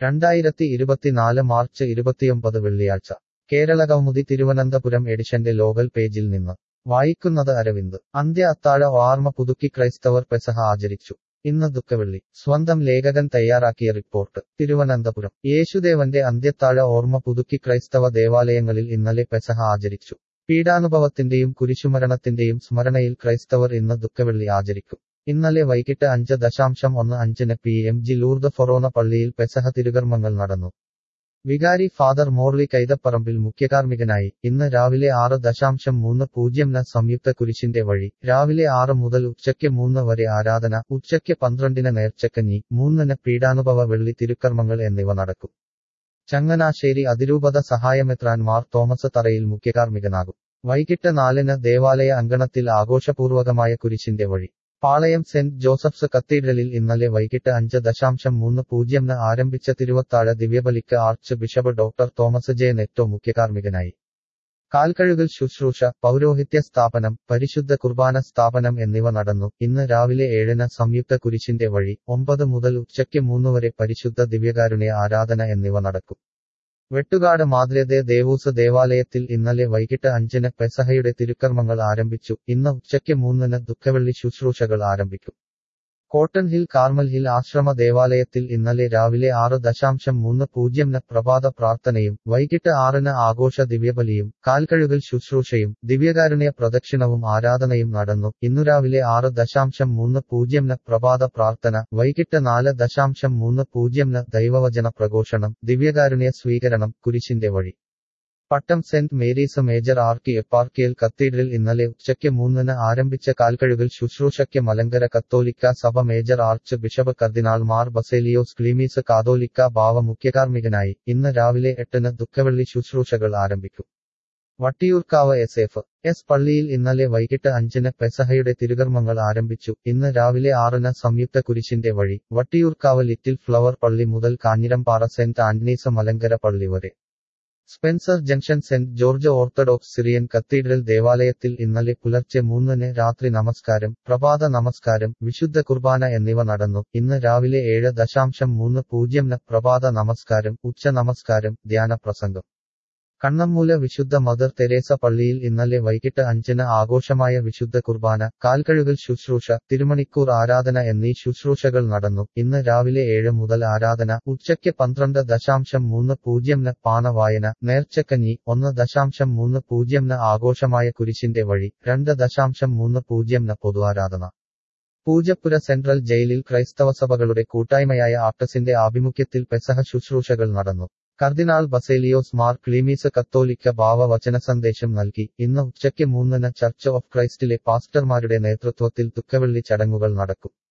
രണ്ടായിരത്തി ഇരുപത്തിനാല് മാർച്ച് ഇരുപത്തിയൊമ്പത് വെള്ളിയാഴ്ച കേരളകൗമുദി തിരുവനന്തപുരം എഡിഷന്റെ ലോകൽ പേജിൽ നിന്ന് വായിക്കുന്നത് അരവിന്ദ് അന്ത്യ അത്താഴ ഓർമ്മ പുതുക്കി ക്രൈസ്തവർ പെസഹ ആചരിച്ചു ഇന്ന് ദുഃഖവെള്ളി സ്വന്തം ലേഖകൻ തയ്യാറാക്കിയ റിപ്പോർട്ട് തിരുവനന്തപുരം യേശുദേവന്റെ അന്ത്യത്താഴ ഓർമ്മ പുതുക്കി ക്രൈസ്തവ ദേവാലയങ്ങളിൽ ഇന്നലെ പെസഹ ആചരിച്ചു പീഡാനുഭവത്തിന്റെയും കുരിശുമരണത്തിന്റെയും സ്മരണയിൽ ക്രൈസ്തവർ ഇന്ന് ദുഃഖവെള്ളി ആചരിക്കും ഇന്നലെ വൈകിട്ട് അഞ്ച് ദശാംശം ഒന്ന് അഞ്ചിന് P M G Lourdes forane പള്ളിയിൽ പെസഹ തിരുകർമ്മങ്ങൾ നടന്നു വികാരി ഫാദർ മോർലി കൈതപ്പറമ്പിൽ മുഖ്യകാർമ്മികനായി ഇന്ന് രാവിലെ ആറ് ദശാംശം മൂന്ന് പൂജ്യം ന സംയുക്ത കുരിശിന്റെ വഴി രാവിലെ ആറ് മുതൽ ഉച്ചയ്ക്ക് മൂന്ന് വരെ ആരാധന ഉച്ചയ്ക്ക് പന്ത്രണ്ടിന് നേർച്ചക്കഞ്ഞി മൂന്നിന് പീഡാനുഭവ വെള്ളി തിരുക്കർമ്മങ്ങൾ എന്നിവ നടക്കും ചങ്ങനാശ്ശേരി അതിരൂപത സഹായമെത്രാൻ മാർ തോമസ് തറയിൽ മുഖ്യകാർമ്മികനാകും വൈകിട്ട് നാലിന് ദേവാലയ അങ്കണത്തിൽ ആഘോഷപൂർവകമായ കുരിശിന്റെ വഴി പാളയം സെന്റ് ജോസഫ്സ് കത്തീഡ്രലിൽ ഇന്നലെ വൈകിട്ട് അഞ്ച് ദശാംശം മൂന്ന് പൂജ്യംന് ആരംഭിച്ച തിരുവത്താഴ ദിവ്യബലിക്ക് archbishop doctor Thomas J Netto മുഖ്യകാർമ്മികനായി കാൽക്കഴുകൽ ശുശ്രൂഷ പൗരോഹിത്യ സ്ഥാപനം പരിശുദ്ധ കുർബാന സ്ഥാപനം എന്നിവ നടന്നു ഇന്ന് രാവിലെ ഏഴിന് സംയുക്ത കുരിശിന്റെ വഴി ഒമ്പത് മുതൽ ഉച്ചയ്ക്ക് മൂന്ന് വരെ പരിശുദ്ധ ദിവ്യകാരുണ്യ ആരാധന എന്നിവ നടക്കും വെട്ടുകാട് മാദ്രദേ ദേവൂസ് ദേവാലയത്തിൽ ഇന്നലെ വൈകിട്ട് അഞ്ചിന് പെസഹയുടെ തിരുക്കർമ്മങ്ങൾ ആരംഭിച്ചു ഇന്ന് ഉച്ചയ്ക്ക് മൂന്നിന് ദുഃഖവെള്ളി ശുശ്രൂഷകൾ ആരംഭിക്കും കോട്ടൺ ഹിൽ കാർമൽ ഹിൽ ആശ്രമ ദേവാലയത്തിൽ ഇന്നലെ രാവിലെ ആറ് ദശാംശം മൂന്ന് പൂജ്യംന് പ്രഭാത പ്രാർത്ഥനയും വൈകിട്ട് ആറിന് ആഘോഷ ദിവ്യബലിയും കാൽക്കഴുകൽ ശുശ്രൂഷയും ദിവ്യകാരുണ്യ പ്രദക്ഷിണവും ആരാധനയും നടന്നു ഇന്നു രാവിലെ ആറ് ദശാംശം മൂന്ന് പൂജ്യംന് പ്രഭാത പ്രാർത്ഥന വൈകിട്ട് നാല് ദശാംശം മൂന്ന് പൂജ്യംന് ദൈവവചന പ്രഘോഷണം ദിവ്യകാരുണ്യ സ്വീകരണം കുരിശിന്റെ വഴി Pattom saint Mary's major archieparchial cathedral ഇന്നലെ ഉച്ചയ്ക്ക് മൂന്നിന് ആരംഭിച്ച കാൽക്കഴുകൽ ശുശ്രൂഷയ്ക്ക് മലങ്കര കത്തോലിക്ക സഭ major archbishop cardinal Mar Baselios Cleemis കാതോലിക്ക ഭാവ മുഖ്യകാർമ്മികനായി ഇന്ന് രാവിലെ എട്ടിന് ദുഃഖവെള്ളി ശുശ്രൂഷകൾ ആരംഭിക്കും വട്ടിയൂർക്കാവ് എസ് എഫ് എസ് പള്ളിയിൽ ഇന്നലെ വൈകിട്ട് അഞ്ചിന് പെസഹയുടെ തിരുകർമ്മങ്ങൾ ആരംഭിച്ചു ഇന്ന് രാവിലെ ആറിന് സംയുക്ത കുരിശിന്റെ വഴി വട്ടിയൂർക്കാവ് ലിറ്റിൽ ഫ്ലവർ പള്ളി മുതൽ കാഞ്ഞിരംപാറ സെന്റ് ആന്റണീസ് മലങ്കര പള്ളി വരെ Spencer junction saint George orthodox Syrian cathedral ദേവാലയത്തിൽ ഇന്നലെ പുലർച്ചെ മൂന്നിന് രാത്രി നമസ്കാരം പ്രഭാത നമസ്കാരം വിശുദ്ധ കുർബാന എന്നിവ നടന്നു ഇന്ന് രാവിലെ ഏഴ് ദശാംശം മൂന്ന് പൂജ്യംന് പ്രഭാത നമസ്കാരം ഉച്ച നമസ്കാരം ധ്യാന പ്രസംഗം കണ്ണമ്മൂല വിശുദ്ധ മദർ തെരേസ പള്ളിയിൽ ഇന്നലെ വൈകിട്ട് അഞ്ചിന് ആഘോഷമായ വിശുദ്ധ കുർബാന കാൽക്കഴുകൽ ശുശ്രൂഷ തിരുമണിക്കൂർ ആരാധന എന്നീ ശുശ്രൂഷകൾ നടന്നു ഇന്ന് രാവിലെ ഏഴ് മുതൽ ആരാധന ഉച്ചയ്ക്ക് പന്ത്രണ്ട് ദശാംശം മൂന്ന് പൂജ്യംന് പാന വായന നേർച്ചക്കഞ്ഞി ഒന്ന് ദശാംശം മൂന്ന് പൂജ്യംന് ആഘോഷമായ കുരിശിന്റെ വഴി രണ്ട് ദശാംശം മൂന്ന് പൂജ്യംന് പൊതു ആരാധന പൂജപ്പുര സെൻട്രൽ ജയിലിൽ ക്രൈസ്തവ സഭകളുടെ കൂട്ടായ്മയായ ആപ്റ്റസിന്റെ ആഭിമുഖ്യത്തിൽ പെസഹ ശുശ്രൂഷകൾ നടന്നു കർദിനാൾ ബസേലിയോസ് മാർ ക്ലീമീസ് കത്തോലിക്ക ഭാവ വചന സന്ദേശം നൽകി ഇന്ന് ഉച്ചയ്ക്ക് മൂന്നിന് ചർച്ച് ഓഫ് ക്രൈസ്റ്റിലെ പാസ്റ്റർമാരുടെ നേതൃത്വത്തിൽ ദുഃഖവെള്ളി ചടങ്ങുകൾ നടക്കും